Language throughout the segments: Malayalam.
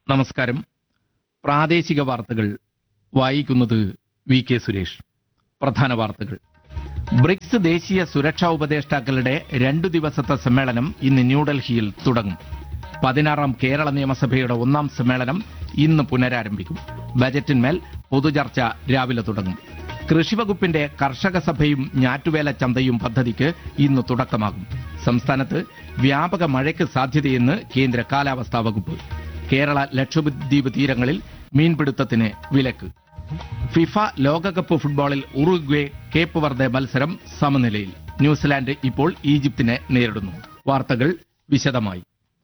നമസ്കാരം പ്രാദേശിക വാർത്തകൾ വായിക്കുന്നത് വി കെ സുരേഷ് പ്രധാന വാർത്തകൾ ബ്രിക്സ് ദേശീയ സുരക്ഷാ ഉപദേഷ്ടാക്കളുടെ രണ്ടു ദിവസത്തെ സമ്മേളനം ഇന്ന് ന്യൂഡൽഹിയിൽ തുടങ്ങും പതിനാറാം കേരള നിയമസഭയുടെ ഒന്നാം സമ്മേളനം ഇന്ന് പുനരാരംഭിക്കും ബജറ്റിന്മേൽ പൊതുചർച്ച രാവിലെ തുടങ്ങും കൃഷിവകുപ്പിന്റെ കർഷക സഭയും ഞാറ്റുവേല ചന്തയും പദ്ധതിക്ക് ഇന്ന് തുടക്കമാകും സംസ്ഥാനത്ത് വ്യാപക മഴയ്ക്ക് സാധ്യതയെന്ന് കേന്ദ്ര കാലാവസ്ഥാ വകുപ്പ് കേരള ലക്ഷദ്വീപ് തീരങ്ങളിൽ മീൻപിടുത്തത്തിന് വിലക്ക് ഫിഫ ലോകകപ്പ് ഫുട്ബോളിൽ ഉറുഗ്വേ കേപ്പ് വർദ്ധെ മത്സരം സമനിലയിൽ ന്യൂസിലാൻഡ് ഇപ്പോൾ ഈജിപ്തിനെ നേരിടുന്നു വാർത്തകൾ വിശദമായി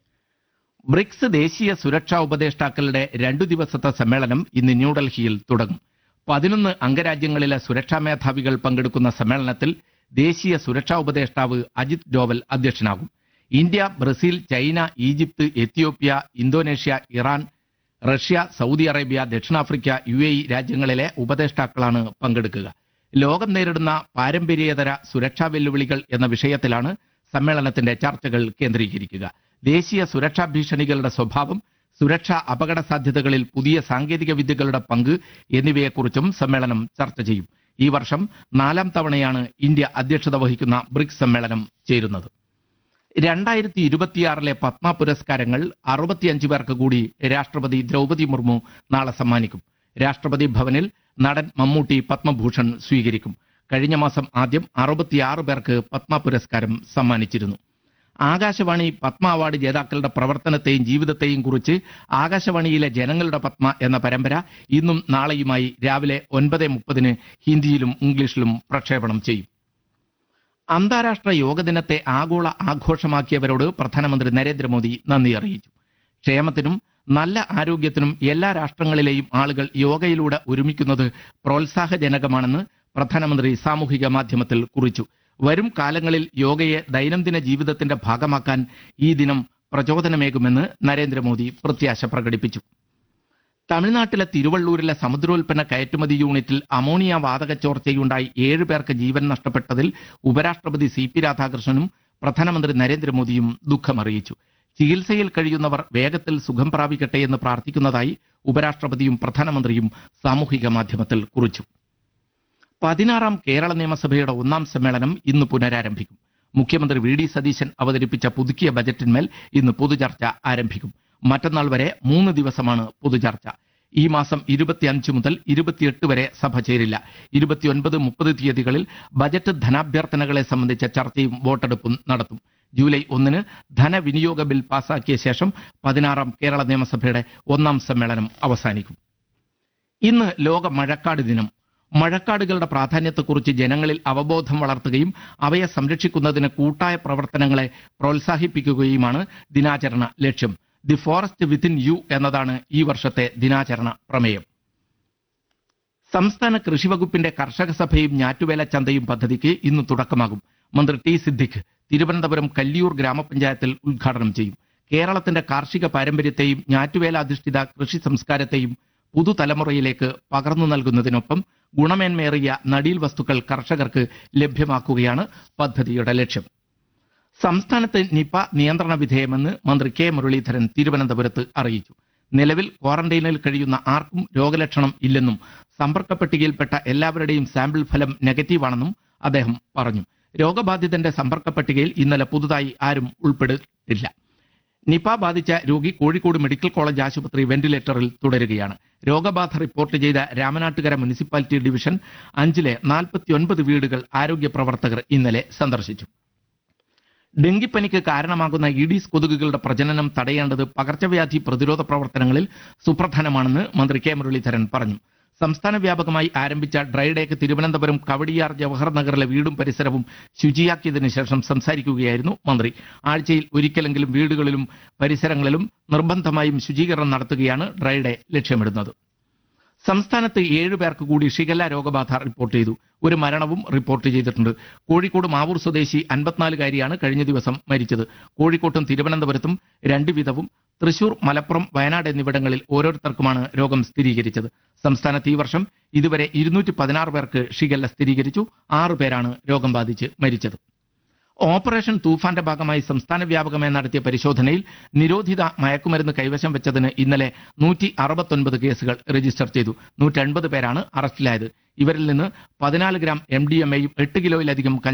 ബ്രിക്സ് ദേശീയ സുരക്ഷാ ഉപദേഷ്ടാക്കളുടെ രണ്ടു ദിവസത്തെ സമ്മേളനം ഇന്ന് ന്യൂഡൽഹിയിൽ തുടങ്ങും പതിനൊന്ന് അംഗരാജ്യങ്ങളിലെ സുരക്ഷാ മേധാവികൾ പങ്കെടുക്കുന്ന സമ്മേളനത്തിൽ ദേശീയ സുരക്ഷാ ഉപദേഷ്ടാവ് അജിത് ഡോവൽ അധ്യക്ഷനാകും India Brazil China Egypt Ethiopia Indonesia Iran Russia Saudi Arabia ദക്ഷിണാഫ്രിക്ക യു എ ഇ രാജ്യങ്ങളിലെ ഉപദേഷ്ടാക്കളാണ് പങ്കെടുക്കുക ലോകം നേരിടുന്ന പാരമ്പര്യേതര സുരക്ഷാ വെല്ലുവിളികൾ എന്ന വിഷയത്തിലാണ് സമ്മേളനത്തിന്റെ ചർച്ചകൾ കേന്ദ്രീകരിക്കുക ദേശീയ സുരക്ഷാ ഭീഷണികളുടെ സ്വഭാവം സുരക്ഷാ അപകട സാധ്യതകളിൽ പുതിയ സാങ്കേതിക വിദ്യകളുടെ പങ്ക് എന്നിവയെക്കുറിച്ചും സമ്മേളനം ചർച്ച ചെയ്യും ഈ വർഷം നാലാം തവണയാണ് ഇന്ത്യ അധ്യക്ഷത വഹിക്കുന്ന ബ്രിക്സ് സമ്മേളനം ചേരുന്നത് രണ്ടായിരത്തി ഇരുപത്തിയാറിലെ പത്മ പുരസ്കാരങ്ങൾ അറുപത്തിയഞ്ച് പേർക്ക് കൂടി രാഷ്ട്രപതി ദ്രൗപദി മുർമു നാളെ സമ്മാനിക്കും രാഷ്ട്രപതി ഭവനിൽ നടൻ മമ്മൂട്ടി പത്മഭൂഷൺ സ്വീകരിക്കും കഴിഞ്ഞ മാസം ആദ്യം അറുപത്തിയാറ് പേർക്ക് പത്മ പുരസ്കാരം സമ്മാനിച്ചിരുന്നു ആകാശവാണി പത്മ അവാർഡ് ജേതാക്കളുടെ പ്രവർത്തനത്തെയും ജീവിതത്തെയും കുറിച്ച് ആകാശവാണിയിലെ ജനങ്ങളുടെ പത്മ എന്ന പരമ്പര ഇന്നും നാളെയുമായി രാവിലെ ഒൻപത് മുപ്പതിന് ഹിന്ദിയിലും ഇംഗ്ലീഷിലും പ്രക്ഷേപണം ചെയ്യും അന്താരാഷ്ട്ര യോഗ ദിനത്തെ ആഗോള ആഘോഷമാക്കിയവരോട് പ്രധാനമന്ത്രി നരേന്ദ്രമോദി നന്ദി അറിയിച്ചു ക്ഷേമത്തിനും നല്ല ആരോഗ്യത്തിനും എല്ലാ രാഷ്ട്രങ്ങളിലെയും ആളുകൾ യോഗയിലൂടെ ഒരുമിക്കുന്നത് പ്രോത്സാഹജനകമാണെന്ന് പ്രധാനമന്ത്രി സാമൂഹിക മാധ്യമത്തിൽ കുറിച്ചു വരും കാലങ്ങളിൽ യോഗയെ ദൈനംദിന ജീവിതത്തിന്റെ ഭാഗമാക്കാൻ ഈ ദിനം പ്രചോദനമേകുമെന്ന് നരേന്ദ്രമോദി പ്രത്യാശ പ്രകടിപ്പിച്ചു തമിഴ്നാട്ടിലെ തിരുവള്ളൂരിലെ സമുദ്രോൽപ്പന്ന കയറ്റുമതി യൂണിറ്റിൽ അമോണിയ വാതക ചോർച്ചയുണ്ടായി ഏഴ് പേർക്ക് ജീവൻ നഷ്ടപ്പെട്ടതിൽ ഉപരാഷ്ട്രപതി സി പി രാധാകൃഷ്ണനും പ്രധാനമന്ത്രി നരേന്ദ്രമോദിയും ദുഃഖമറിയിച്ചു ചികിത്സയിൽ കഴിയുന്നവർ വേഗത്തിൽ സുഖം പ്രാപിക്കട്ടെ എന്ന് പ്രാർത്ഥിക്കുന്നതായി ഉപരാഷ്ട്രപതിയും പ്രധാനമന്ത്രിയും സാമൂഹിക മാധ്യമത്തിൽ കുറിച്ചു പതിനാറാം കേരള നിയമസഭയുടെ ഒന്നാം സമ്മേളനം ഇന്ന് പുനരാരംഭിക്കും മുഖ്യമന്ത്രി വി ഡി സതീശൻ അവതരിപ്പിച്ച പുതുക്കിയ ബജറ്റിന്മേൽ ഇന്ന് പൊതുചർച്ച ആരംഭിക്കും മറ്റന്നാൾ വരെ മൂന്ന് ദിവസമാണ് പൊതുചർച്ച ഈ മാസം ഇരുപത്തിയഞ്ച് മുതൽ ഇരുപത്തിയെട്ട് വരെ സഭ ചേരില്ല ഇരുപത്തിയൊൻപത് മുപ്പത് തീയതികളിൽ ബജറ്റ് ധനാഭ്യർത്ഥനകളെ സംബന്ധിച്ച ചർച്ചയും വോട്ടെടുപ്പും നടത്തും ജൂലൈ ഒന്നിന് ധനവിനിയോഗ ബിൽ പാസാക്കിയ ശേഷം പതിനാറാം കേരള നിയമസഭയുടെ ഒന്നാം സമ്മേളനം അവസാനിക്കും ഇന്ന് ലോക മഴക്കാട് ദിനം മഴക്കാടുകളുടെ പ്രാധാന്യത്തെക്കുറിച്ച് ജനങ്ങളിൽ അവബോധം വളർത്തുകയും അവയെ സംരക്ഷിക്കുന്നതിന് കൂട്ടായ പ്രവർത്തനങ്ങളെ പ്രോത്സാഹിപ്പിക്കുകയുമാണ് ദിനാചരണ ലക്ഷ്യം ദി ഫോറസ്റ്റ് വിത്തിൻ യു എന്നതാണ് ഈ വർഷത്തെ ദിനാചരണ പ്രമേയം സംസ്ഥാന കൃഷിവകുപ്പിന്റെ കർഷക സഭയും ഞാറ്റുവേല ചന്തയും പദ്ധതിക്ക് ഇന്ന് തുടക്കമാകും മന്ത്രി ടി സിദ്ദിഖ് തിരുവനന്തപുരം കല്ലിയൂർ ഗ്രാമപഞ്ചായത്തിൽ ഉദ്ഘാടനം ചെയ്യും കേരളത്തിന്റെ കാർഷിക പാരമ്പര്യത്തെയും ഞാറ്റുവേല അധിഷ്ഠിത കൃഷി സംസ്കാരത്തെയും പുതുതലമുറയിലേക്ക് പകർന്നു നൽകുന്നതിനൊപ്പം ഗുണമേന്മേറിയ നടീൽ വസ്തുക്കൾ കർഷകർക്ക് ലഭ്യമാക്കുകയാണ് പദ്ധതിയുടെ ലക്ഷ്യം സംസ്ഥാനത്ത് നിപ നിയന്ത്രണ വിധേയമെന്ന് മന്ത്രി കെ മുരളീധരൻ തിരുവനന്തപുരത്ത് അറിയിച്ചു നിലവിൽ ക്വാറന്റൈനിൽ കഴിയുന്ന ആർക്കും രോഗലക്ഷണം ഇല്ലെന്നും സമ്പർക്ക പട്ടികയിൽപ്പെട്ട എല്ലാവരുടെയും സാമ്പിൾ ഫലം നെഗറ്റീവാണെന്നും അദ്ദേഹം പറഞ്ഞു രോഗബാധിതന്റെ സമ്പർക്ക പട്ടികയിൽ ഇന്നലെ പുതുതായി ആരും ഉൾപ്പെട്ടിട്ടില്ല നിപ ബാധിച്ച രോഗി കോഴിക്കോട് മെഡിക്കൽ കോളേജ് ആശുപത്രി വെന്റിലേറ്ററിൽ തുടരുകയാണ് രോഗബാധ റിപ്പോർട്ട് ചെയ്ത രാമനാട്ടുകര മുനിസിപ്പാലിറ്റി ഡിവിഷൻ അഞ്ചിലെ നാൽപ്പത്തിയൊൻപത് വീടുകൾ ആരോഗ്യ പ്രവർത്തകർ ഇന്നലെ സന്ദർശിച്ചു ഡെങ്കിപ്പനിക്ക് കാരണമാകുന്ന ഈഡീസ് കൊതുകുകളുടെ പ്രജനനം തടയേണ്ടത് പകർച്ചവ്യാധി പ്രതിരോധ പ്രവർത്തനങ്ങളിൽ സുപ്രധാനമാണെന്ന് മന്ത്രി കെ മുരളീധരൻ പറഞ്ഞു സംസ്ഥാന വ്യാപകമായി ആരംഭിച്ച ഡ്രൈഡേക്ക് തിരുവനന്തപുരം കവടിയാർ ജവഹർ നഗറിലെ വീടും പരിസരവും ശുചിയാക്കിയതിനു ശേഷം സംസാരിക്കുകയായിരുന്നു മന്ത്രി ആഴ്ചയിൽ ഒരിക്കലെങ്കിലും വീടുകളിലും പരിസരങ്ങളിലും നിർബന്ധമായും ശുചീകരണം നടത്തുകയാണ് ഡ്രൈഡേ ലക്ഷ്യമിടുന്നത് സംസ്ഥാനത്ത് ഏഴു പേർക്ക് കൂടി ഷിഗല്ല രോഗബാധ റിപ്പോർട്ട് ചെയ്തു ഒരു മരണവും റിപ്പോർട്ട് ചെയ്തിട്ടുണ്ട് കോഴിക്കോട് മാവൂർ സ്വദേശി അൻപത്തിനാലുകാരിയാണ് കഴിഞ്ഞ ദിവസം മരിച്ചത് കോഴിക്കോട്ടും തിരുവനന്തപുരത്തും രണ്ട് വീതവും തൃശൂർ മലപ്പുറം വയനാട് എന്നിവിടങ്ങളിൽ ഓരോരുത്തർക്കുമാണ് രോഗം സ്ഥിരീകരിച്ചത് സംസ്ഥാനത്ത് ഈ വർഷം ഇതുവരെ ഇരുന്നൂറ്റി പതിനാറ് പേർക്ക് ഷിഗല്ല സ്ഥിരീകരിച്ചു ആറു പേരാണ് രോഗം ബാധിച്ച് മരിച്ചത് ഓപ്പറേഷൻ തൂഫാന്റെ ഭാഗമായി സംസ്ഥാന വ്യാപകമായി നടത്തിയ പരിശോധനയിൽ നിരോധിത മയക്കുമരുന്ന് കൈവശം വെച്ചതിന് ഇന്നലെ നൂറ്റി അറുപത്തൊൻപത് കേസുകൾ രജിസ്റ്റർ ചെയ്തു നൂറ്റൻപത് പേരാണ് അറസ്റ്റിലായത് ഇവരിൽ നിന്ന് പതിനാല് ഗ്രാം എം ഡി എം എയും എട്ട് കിലോയിലധികം